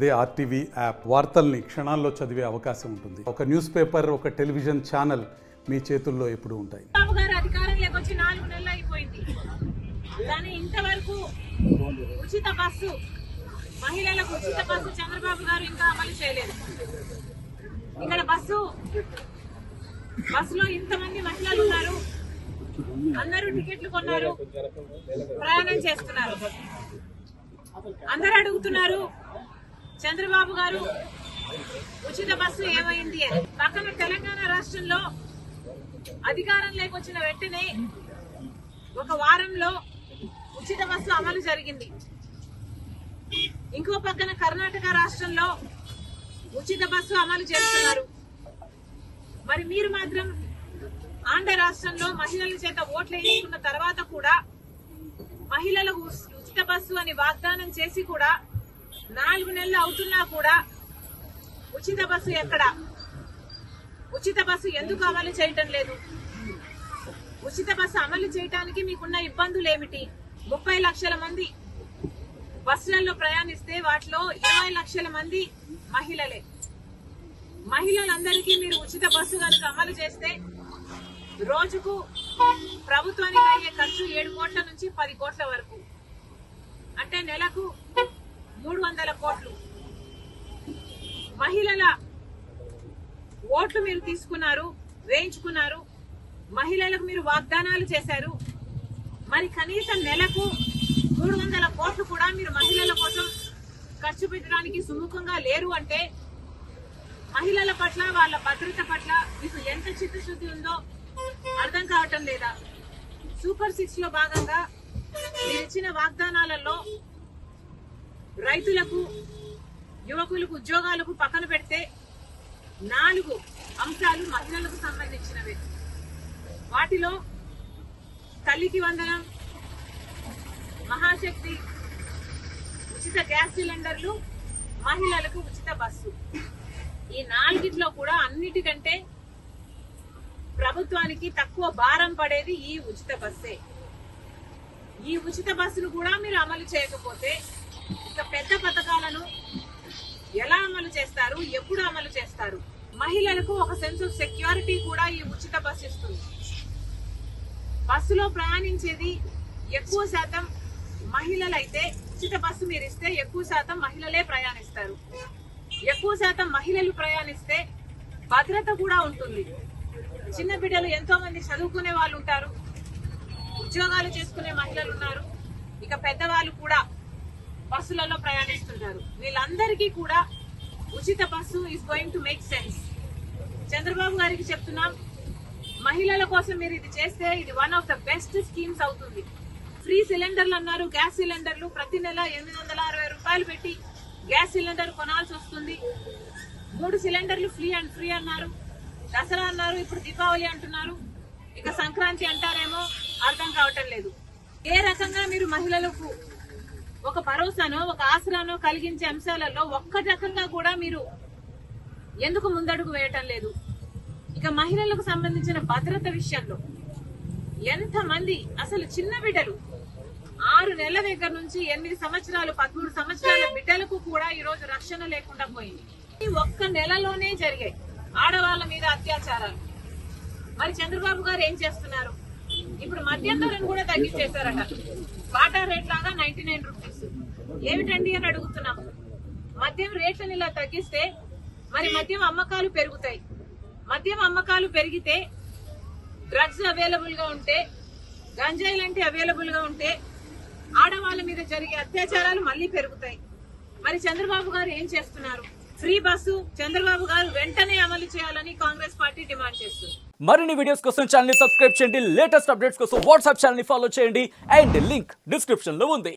అదే RTV app వార్తల్ని క్షణాల్లో చదివే అవకాశం ఉంటుంది ఒక న్యూస్ పేపర్ ఒక టెలివిజన్ ఛానల్ మీ చేతుల్లో ఎప్పుడూ ఉంటాయి బాబు గారు అధికారంలోకి వచ్చి నాలుగు నెలలు అయిపోయింది కానీ ఇంతవరకు ఉచిత బస్సు మహిళలకు ఉచిత బస్సు చంద్రబాబు గారు ఇంకా అమలు చేయలేదు ఇక్కడ బస్సు బస్సులో ఇంతమంది మహిళలు ఉన్నారు అందరూ టికెట్లు కొన్నారు ప్రయాణం చేస్తున్నారు అందరూ అడుగుతున్నారు చంద్రబాబు గారు ఉచిత బస్సు ఏమైంది అని పక్కన తెలంగాణ రాష్ట్రంలో అధికారంలోకి వచ్చిన వెంటనే ఒక వారంలో ఉచిత బస్సు అమలు జరిగింది ఇంకో పక్కన కర్ణాటక రాష్ట్రంలో ఉచిత బస్సు అమలు చేస్తున్నారు మరి మీరు మాత్రం ఆంధ్ర రాష్ట్రంలో మహిళల చేత ఓట్లు వేయించుకున్న తర్వాత కూడా మహిళలకు ఉస్- ఉచిత బస్సు అని వాగ్దానం చేసి కూడా నాలుగు నెలలు అవుతున్నా కూడా ఉచిత బస్సు ఎక్కడ ఉచిత బస్సు ఎందుకు అమలు చేయటం లేదు ఉచిత బస్సు అమలు చేయటానికి మీకున్న ఇబ్బందులు ఏమిటి ముప్పై లక్షల మంది బస్సులలో ప్రయాణిస్తే వాటిలో ఇరవై లక్షల మంది మహిళలే మహిళలందరికీ మీరు ఉచిత బస్సు కనుక అమలు చేస్తే రోజుకు ప్రభుత్వానికి అయ్యే ఖర్చు ఏడు కోట్ల నుంచి పది కోట్ల వరకు అంటే నెలకు మూడు వందల కోట్లు మహిళల ఓట్లు మీరు తీసుకున్నారు వేయించుకున్నారు మహిళలకు మీరు వాగ్దానాలు చేశారు మరి కనీసం నెలకు మూడు వందల కోట్లు కూడా మీరు మహిళల కోసం ఖర్చు పెట్టడానికి సుముఖంగా లేరు అంటే మహిళల పట్ల వాళ్ళ భద్రత పట్ల మీకు ఎంత చిత్తశుద్ధి ఉందో అర్థం కావటం లేదా సూపర్ సిక్స్ లో భాగంగా మీరు ఇచ్చిన వాగ్దానాలలో రైతులకు యువకులకు ఉద్యోగాలకు పక్కన పెడితే నాలుగు అంశాలు మహిళలకు సంబంధించినవి వాటిలో తల్లికి వందనం మహాశక్తి ఉచిత గ్యాస్ సిలిండర్లు మహిళలకు ఉచిత బస్సు ఈ నాలుగిట్లో కూడా అన్నిటికంటే ప్రభుత్వానికి తక్కువ భారం పడేది ఈ ఉచిత బస్సే ఈ ఉచిత బస్సును కూడా మీరు అమలు చేయకపోతే ఇక పెద్ద పథకాలను ఎలా అమలు చేస్తారు ఎప్పుడు అమలు చేస్తారు మహిళలకు ఒక సెన్స్ ఆఫ్ సెక్యూరిటీ కూడా ఈ ఉచిత బస్సు ఇస్తుంది బస్సులో ప్రయాణించేది ఎక్కువ శాతం మహిళలైతే ఉచిత బస్సు మీరు ఇస్తే ఎక్కువ శాతం మహిళలే ప్రయాణిస్తారు ఎక్కువ శాతం మహిళలు ప్రయాణిస్తే భద్రత కూడా ఉంటుంది చిన్న బిడ్డలు ఎంతో మంది చదువుకునే వాళ్ళు ఉంటారు ఉద్యోగాలు చేసుకునే మహిళలు ఉన్నారు ఇక పెద్దవాళ్ళు కూడా బస్సులలో ప్రయాణిస్తుంటారు వీళ్ళందరికీ కూడా ఉచిత bus is going to make sense Chandrababu గారికి చెప్తున్నాం మహిళల కోసం మీరు ఇది చేస్తే ఇది one of the best schemes అవుతుంది ఫ్రీ సిలిండర్లు అన్నారు గ్యాస్ సిలిండర్లు ప్రతి నెల ఎనిమిది వందల అరవై రూపాయలు పెట్టి గ్యాస్ సిలిండర్ కొనాల్సి వస్తుంది మూడు సిలిండర్లు ఫ్రీ అండ్ ఫ్రీ అన్నారు దసరా అన్నారు ఇప్పుడు దీపావళి అంటున్నారు ఇక సంక్రాంతి అంటారేమో అర్థం కావటం లేదు ఏ రకంగా మీరు మహిళలకు ఒక భరోసానో ఒక ఆసరానో కలిగించే అంశాలలో ఒక్క రకంగా కూడా మీరు ఎందుకు ముందడుగు వేయటం లేదు ఇక మహిళలకు సంబంధించిన భద్రత విషయంలో ఎంత మంది అసలు చిన్న బిడ్డలు ఆరు నెలల దగ్గర నుంచి ఎనిమిది సంవత్సరాలు పదమూడు సంవత్సరాల బిడ్డలకు కూడా ఈ రోజు రక్షణ లేకుండా పోయింది ఈ ఒక్క నెలలోనే జరిగాయి ఆడవాళ్ళ మీద అత్యాచారాలు మరి చంద్రబాబు గారు ఏం చేస్తున్నారు ఇప్పుడు మద్యం ధరను కూడా తగ్గించేశారట బాటా రేట్ లాగా నైన్టీ నైన్ రూపీస్ ఏమిటండి అని అడుగుతున్నాం మద్యం రేట్లను ఇలా తగ్గిస్తే మరి మద్యం అమ్మకాలు పెరుగుతాయి మద్యం అమ్మకాలు పెరిగితే డ్రగ్స్ అవైలబుల్ గా ఉంటే గంజాయి లాంటి అవైలబుల్ గా ఉంటే ఆడవాళ్ళ మీద జరిగే అత్యాచారాలు మళ్ళీ పెరుగుతాయి మరి చంద్రబాబు గారు ఏం చేస్తున్నారు ఫ్రీ బస్సు చంద్రబాబు గారు వెంటనే అమలు చేయాలని కాంగ్రెస్ పార్టీ డిమాండ్ చేస్తుంది మరిన్ని వీడియోస్ కోసం ఛానల్ ని సబ్స్క్రైబ్ చేయండి లేటెస్ట్ అప్డేట్స్ కోసం వాట్సాప్ ఛానల్ ని ఫాలో చేయండి అండ్ లింక్ డిస్క్రిప్షన్ లో ఉంది